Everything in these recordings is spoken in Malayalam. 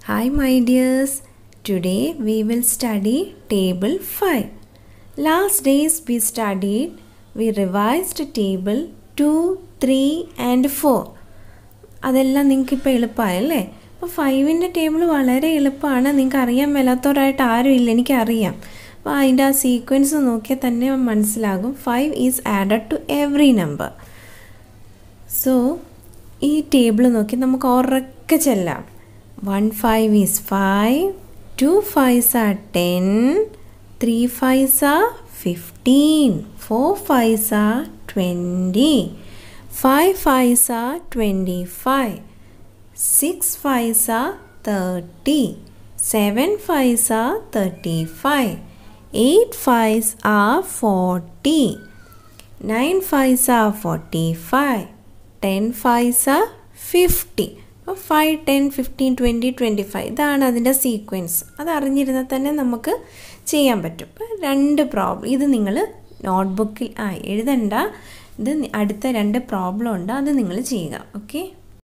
Hi, my dears. Today we will study table 5. Last days we studied, we revised table 2, 3 and 4. അതെല്ലാം നിങ്ങൾക്ക് ഇപ്പോൾ എളുപ്പമായല്ലേ അപ്പോൾ ഫൈവിൻ്റെ ടേബിൾ വളരെ എളുപ്പമാണ് നിങ്ങൾക്ക് അറിയാൻ മേലാത്തവരായിട്ട് ആരും ഇല്ല എനിക്കറിയാം അപ്പോൾ അതിൻ്റെ ആ സീക്വൻസ് നോക്കിയാൽ തന്നെ മനസ്സിലാകും five is added to every number so ഈ ടേബിൾ നോക്കി നമുക്ക് ഉറക്കെ ചെല്ലാം one five is five two fives are ten three fives are fifteen four fives are twenty five fives are twenty five six fives are thirty seven fives are thirty five eight fives are forty nine fives are forty five ten fives are fifty അപ്പോൾ five ten fifteen twenty twenty five ഇതാണ് അതിൻ്റെ സീക്വൻസ് അത് അറിഞ്ഞിരുന്നാൽ തന്നെ നമുക്ക് ചെയ്യാൻ പറ്റും അപ്പോൾ രണ്ട് പ്രോബ്ലം ഇത് നിങ്ങൾ നോട്ട്ബുക്കിൽ ആ എഴുതണ്ട ഇത് അടുത്ത രണ്ട് പ്രോബ്ലം ഉണ്ട് അത് നിങ്ങൾ ചെയ്യുക okay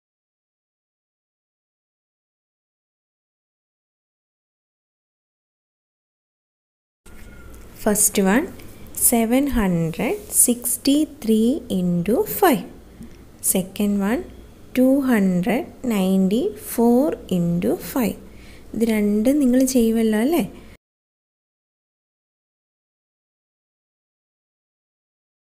first one seven hundred sixty three into five second one two hundred ninety four into five ഇത് രണ്ടും നിങ്ങൾ ചെയ്യുമല്ലോ അല്ലേ